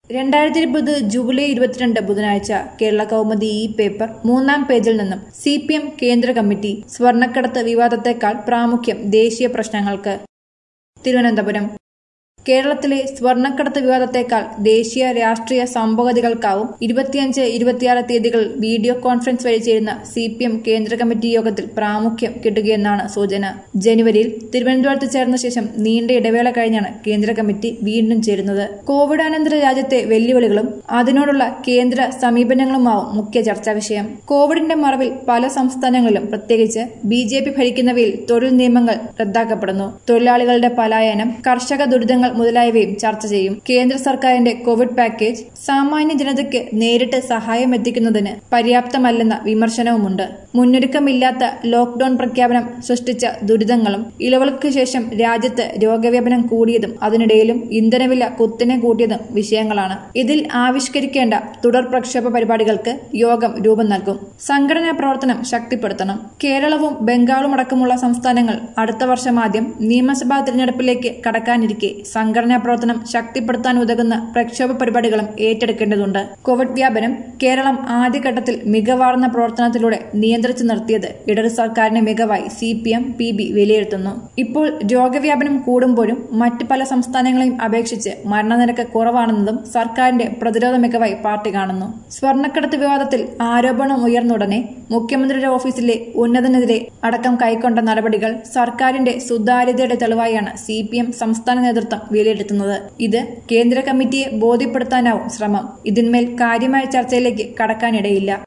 രണ്ടായിരത്തി ഇരുപത് ജൂലൈ ഇരുപത്തിരണ്ട് ബുധനാഴ്ച കേരള കൗമുദി ഈ പേപ്പർ മൂന്നാം പേജിൽ നിന്നും സി പി എം കേന്ദ്ര കമ്മിറ്റി സ്വർണ്ണക്കടത്ത് വിവാദത്തെക്കാൾ പ്രാമുഖ്യം ദേശീയ പ്രശ്നങ്ങൾക്ക് തിരുവനന്തപുരം കേരളത്തിലെ സ്വർണ്ണക്കടത്ത് വിവാദത്തെക്കാൾ ദേശീയ രാഷ്ട്രീയ സംഭവഗതികൾക്കാവും ഇരുപത്തിയഞ്ച് ഇരുപത്തിയാറ് തീയതികൾ വീഡിയോ കോൺഫറൻസ് വഴി ചേരുന്ന സി പി എം കേന്ദ്ര കമ്മിറ്റി യോഗത്തിൽ പ്രാമുഖ്യം കിട്ടുകയെന്നാണ് സൂചന ജനുവരിയിൽ തിരുവനന്തപുരത്ത് ചേർന്ന ശേഷം നീണ്ട ഇടവേള കഴിഞ്ഞാണ് കേന്ദ്ര കമ്മിറ്റി വീണ്ടും ചേരുന്നത് കോവിഡാനന്തര രാജ്യത്തെ വെല്ലുവിളികളും അതിനോടുള്ള കേന്ദ്ര സമീപനങ്ങളുമാവും മുഖ്യ ചർച്ചാ വിഷയം കോവിഡിന്റെ മറവിൽ പല സംസ്ഥാനങ്ങളിലും പ്രത്യേകിച്ച് ബി ജെ പി ഭരിക്കുന്നവയിൽ തൊഴിൽ നിയമങ്ങൾ റദ്ദാക്കപ്പെടുന്നു തൊഴിലാളികളുടെ പലായനം കർഷക ദുരിതങ്ങൾ മുതലായവയും ചർച്ച ചെയ്യും കേന്ദ്ര സർക്കാരിന്റെ കോവിഡ് പാക്കേജ് സാമാന്യ ജനതയ്ക്ക് നേരിട്ട് സഹായം എത്തിക്കുന്നതിന് പര്യാപ്തമല്ലെന്ന വിമർശനവുമുണ്ട് മുന്നൊരുക്കമില്ലാത്ത ലോക്ഡൌൺ പ്രഖ്യാപനം സൃഷ്ടിച്ച ദുരിതങ്ങളും ഇളവുകൾക്ക് ശേഷം രാജ്യത്ത് രോഗവ്യാപനം കൂടിയതും അതിനിടയിലും ഇന്ധനവില കുത്തിനെ കൂട്ടിയതും വിഷയങ്ങളാണ് ഇതിൽ ആവിഷ്കരിക്കേണ്ട തുടർ പ്രക്ഷോഭ പരിപാടികൾക്ക് യോഗം രൂപം നൽകും സംഘടനാ പ്രവർത്തനം ശക്തിപ്പെടുത്തണം കേരളവും ബംഗാളും അടക്കമുള്ള സംസ്ഥാനങ്ങൾ അടുത്ത വർഷം ആദ്യം നിയമസഭാ തിരഞ്ഞെടുപ്പിലേക്ക് കടക്കാനിരിക്കെ സംഘടനാ പ്രവർത്തനം ശക്തിപ്പെടുത്താൻ ഉതകുന്ന പ്രക്ഷോഭ പരിപാടികളും ഏറ്റെടുക്കേണ്ടതുണ്ട് കോവിഡ് വ്യാപനം കേരളം ആദ്യഘട്ടത്തിൽ മികവാർന്ന പ്രവർത്തനത്തിലൂടെ നിയന്ത്രിച്ചു നിർത്തിയത് ഇടത് സർക്കാരിന്റെ മികവായി C P M P B വിലയിരുത്തുന്നു ഇപ്പോൾ രോഗവ്യാപനം കൂടുമ്പോഴും മറ്റ് പല സംസ്ഥാനങ്ങളെയും അപേക്ഷിച്ച് മരണനിരക്ക് കുറവാണെന്നതും സർക്കാരിന്റെ പ്രതിരോധ മികവായി പാർട്ടി കാണുന്നു സ്വർണ്ണക്കടത്ത് വിവാദത്തിൽ ആരോപണം ഉയർന്നുടനെ മുഖ്യമന്ത്രിയുടെ ഓഫീസിലെ ഉന്നതനെതിരെ അടക്കം കൈക്കൊണ്ട നടപടികൾ സർക്കാരിന്റെ സുതാര്യതയുടെ തെളിവായാണ് സി പി എം സംസ്ഥാന നേതൃത്വം വിലയിരുത്തുന്നത് ഇത് കേന്ദ്ര കമ്മിറ്റിയെ ബോധ്യപ്പെടുത്താനാവും ശ്രമം ഇതിന്മേൽ കാര്യമായ ചർച്ചയിലേക്ക് കടക്കാനിടയില്ല